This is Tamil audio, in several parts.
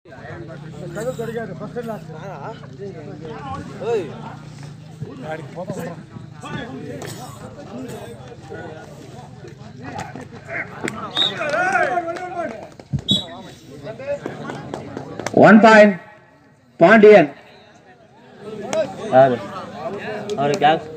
ஒன் பாயிண்ட் பாண்டியன் யாரு அவரு கேக்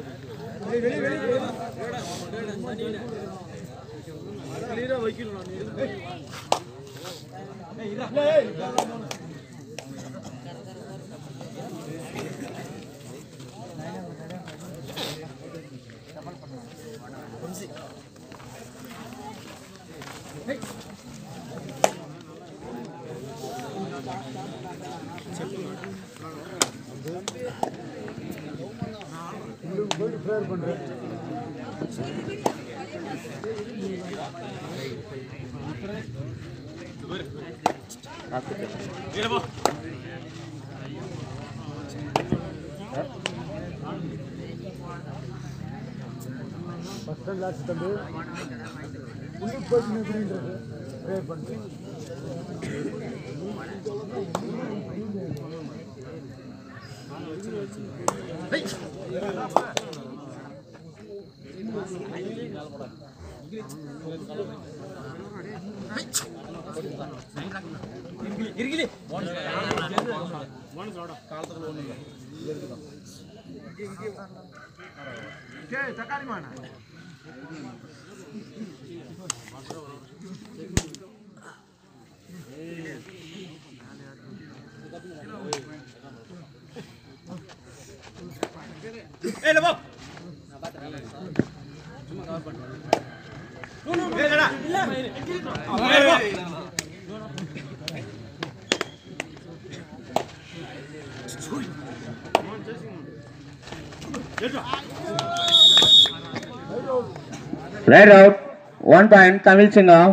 right out one point Tamil Singam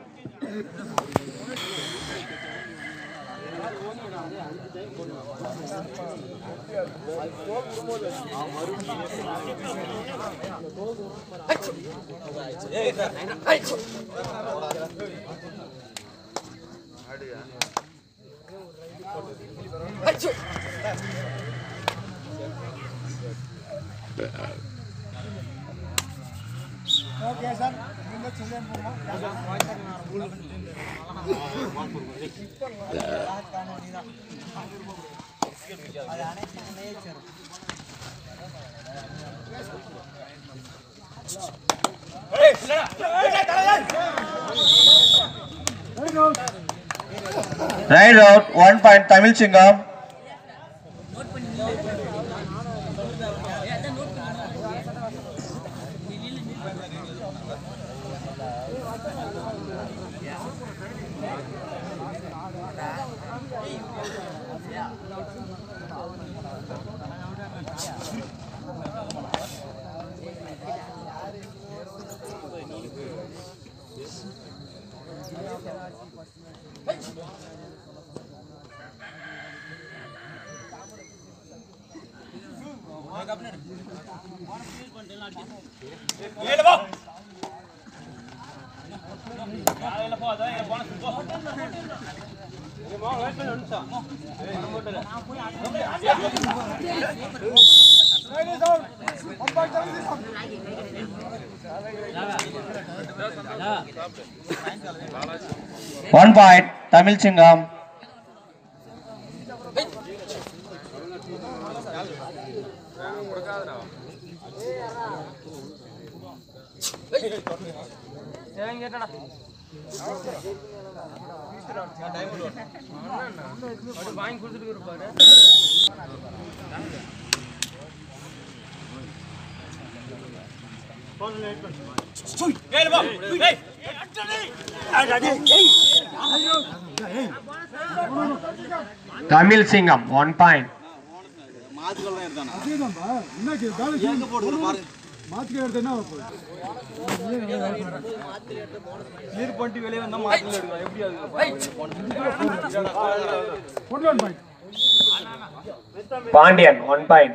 right out one point Tamil Singam one point Tamil சிங்கம் தமிழ் சிங்கம் ஒன் பாயிண்ட் நீர் பண்ணிட்டு வெளியே வந்தா மாத்திரை எடுக்கலாம் எப்படி அது பாண்டியன் ஒன் பாயிண்ட்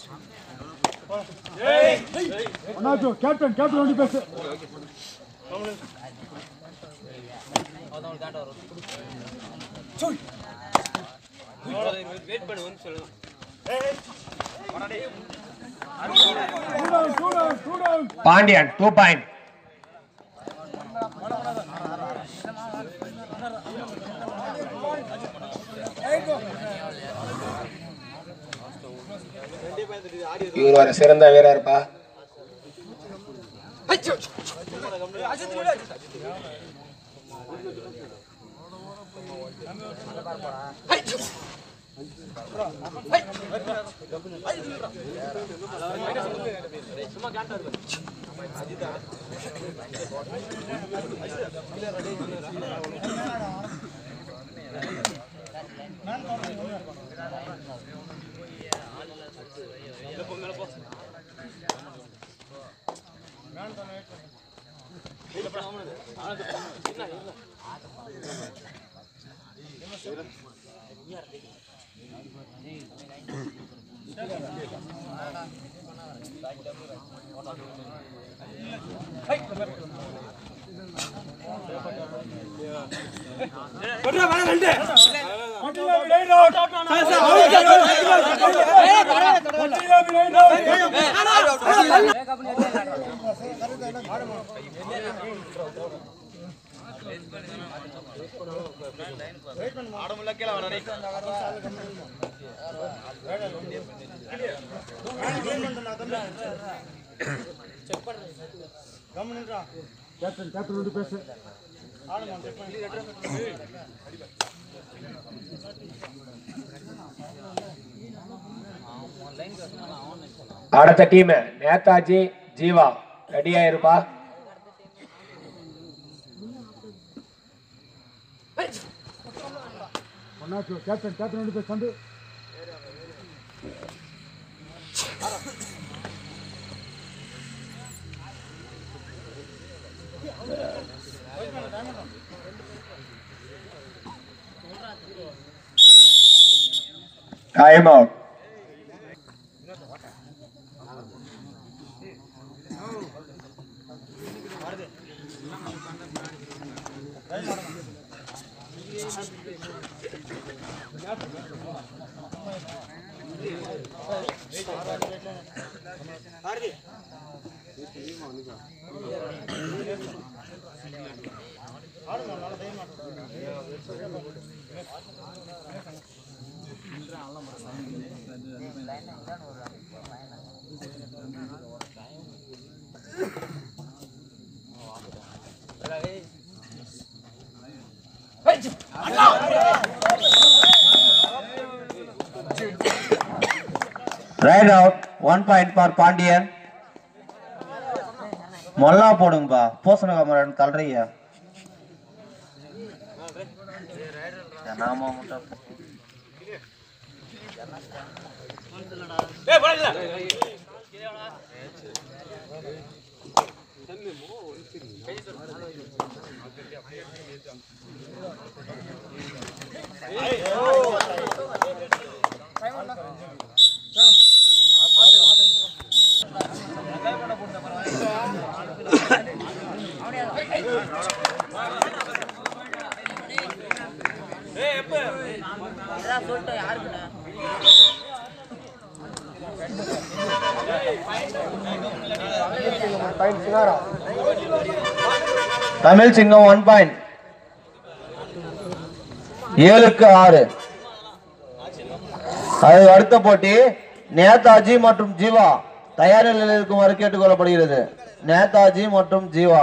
அண்ணாச்சு கேப்டன் கேப்டன் வந்து பேசு Two down, two down, two down. Pandian two point இவர் ஒரு சிறந்த வீரர்ப்பா Continue with line out. Continue with line out. Captain captain வந்து பேசு அடுத்த டீம் நேதாஜி ஜீவா ரெடியா இருப்பா அண்ணாச்சு கேப்டன் கேப்டன் வந்து பேசு சந்து time out right out one point for Pandian மொல்லா போடுங்கப்பா பூசண கமரன் தள்ளுறீங்க நாம மட்டும் அதான் சொல்லிட்டேன் யாருக்குண்ணே தமிழ் சிங்கம் ஒன் பாயிண்ட் ஏழுக்கு ஆறு அது அடுத்த போட்டி நேதாஜி மற்றும் ஜீவா தயார் நிலையில் இருக்குமாறு கேட்டுக்கொள்ளப்படுகிறது நேதாஜி மற்றும் ஜீவா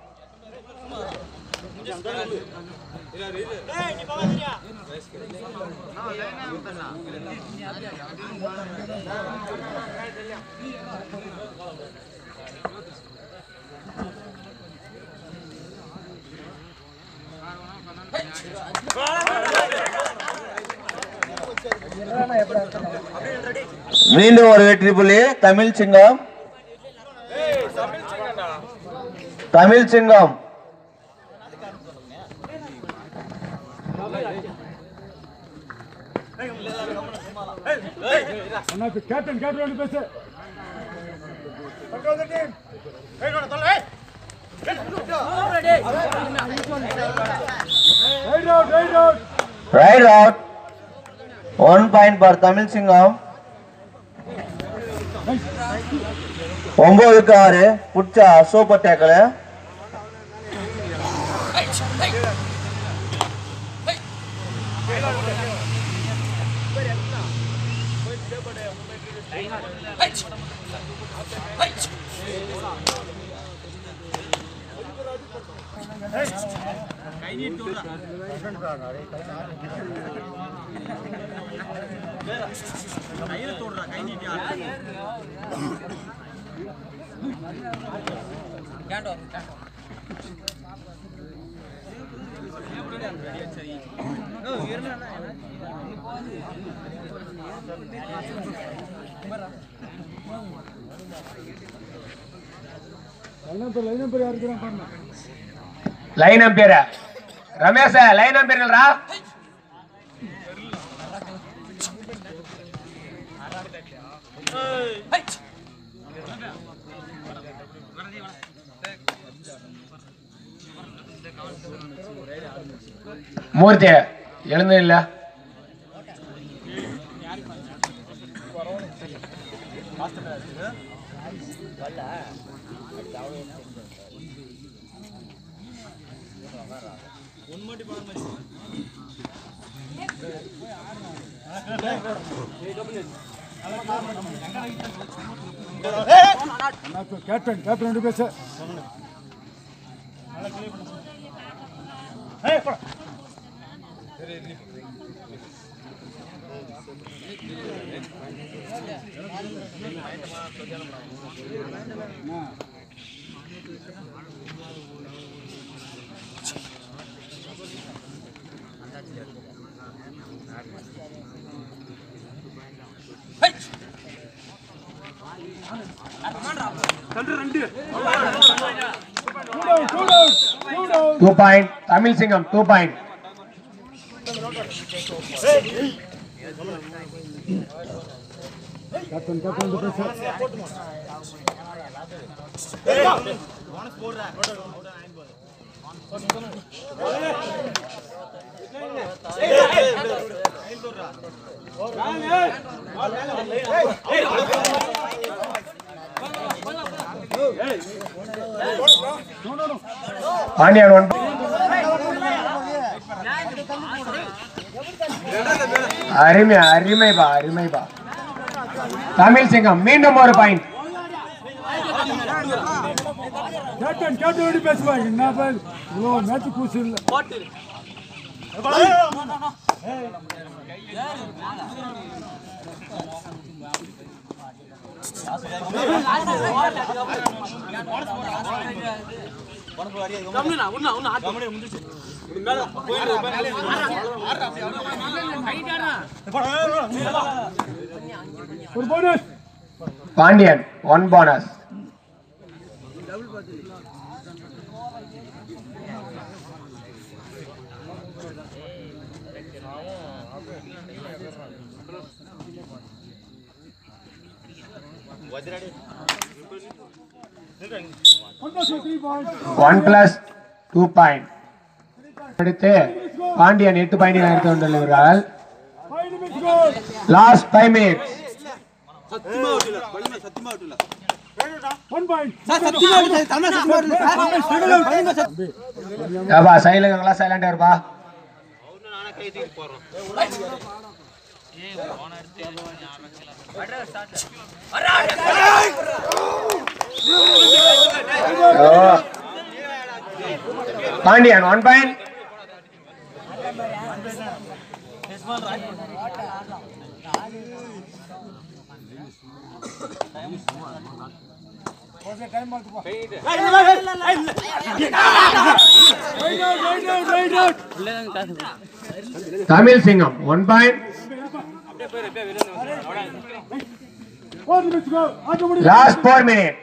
மீண்டும் ஒரு வெற்றி புள்ளி தமிழ் சிங்கம் தமிழ் சிங்கம் அண்ணா இப்ப கேப்டன் கேப்டன் ரெண்டு பேசு right out right out right out one point for Tamil Singam ஒன்பதுக்கு ஆறு புட்சா super tackle line number line number யாருக்கு தான் பாருங்க லைன் பேரு ரமேஷ லைன் பேர் இல்லடா மூர்த்தி எழுந்து இல்ல அண்ணா இப்ப கேப்டன் கேப்டன் ரெண்டு பேசு two down two down two down two point Tamil Singam two point captain captain ரெண்டு பேசு பாண்டியன் ஒன் அருமை அருமைபா அருமைபா தமிழ் சிங்கம் மீண்டும் ஒரு பாயிண்ட் கேப்டன் கேப்டன் ரெண்டு பேசுவா என்ன பேர் இவ்வளோ மேட்ச் கூசு இல்லை ஒரு bonus Pandian one bonus one plus three point one plus two point அடுத்து பாண்டியன் எட்டு பாயிண்ட் எடுத்து வந்துள்ளார்கள் ஃபைவ் நிமிஷம் கோல் last five minutes one point ஏப்பா சைலங்களா சைலண்டா இருப்பா ஓ. Pandian one point Tamil Singam one point four நிமிஷம் கோல் ஆட்ட முடியும் last four minute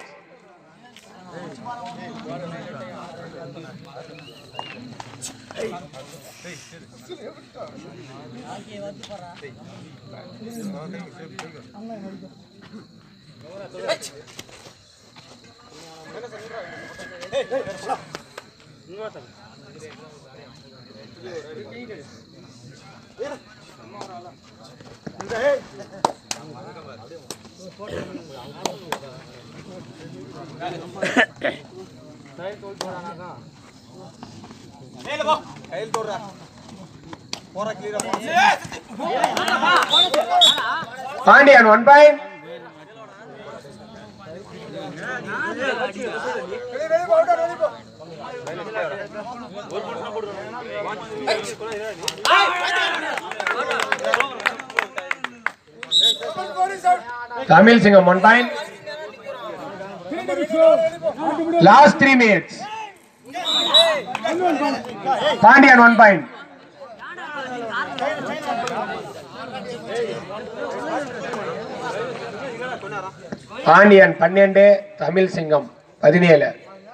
Pandian one point Tamil Singam one point last three minutes Pandian one point Pandian பன்னெண்டு தமிழ் சிங்கம் பதினேழு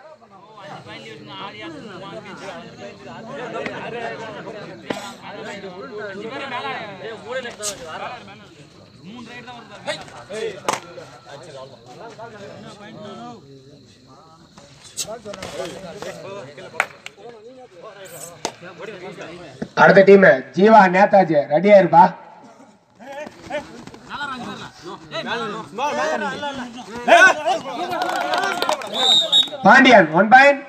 அடுத்த டீம் ஜீவா நேதாஜி ரெடியா இருப்பா பாண்டியன் ஒன் பாயிண்ட்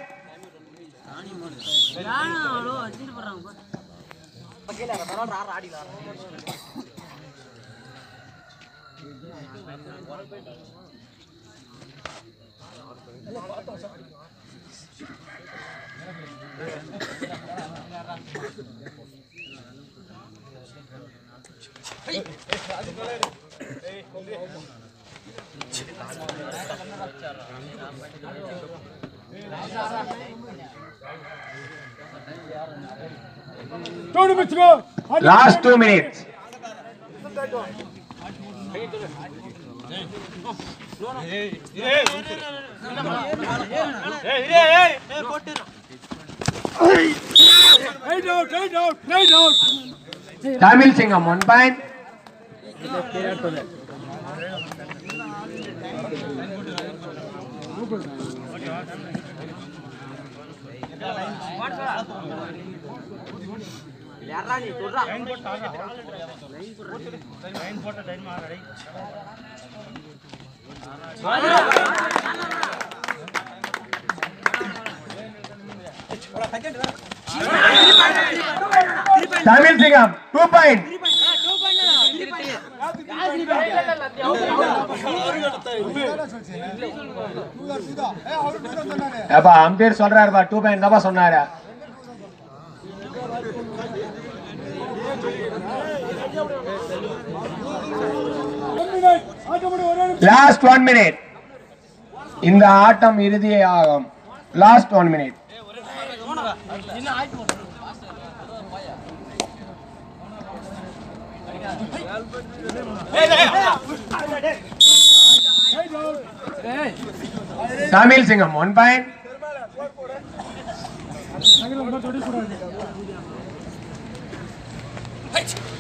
చూడు మిచ్చుకో last two minutes right out right out right out Tamil Singam one point Tamil Singam two point ஏப்பா அம்பீர் சொல்றாருப்பா டூ பாயிண்ட் தான்ப்பா சொன்னாரு ஒன் மினிட் ஆட்டோமேட்டிக் ஒரே நிமிஷம். லாஸ்ட் ஒன் மினிட் இந்த ஆட்டம் இறுதியாகும் last one minute right out Tamil Singam one point நகரம் தொடி கூடாது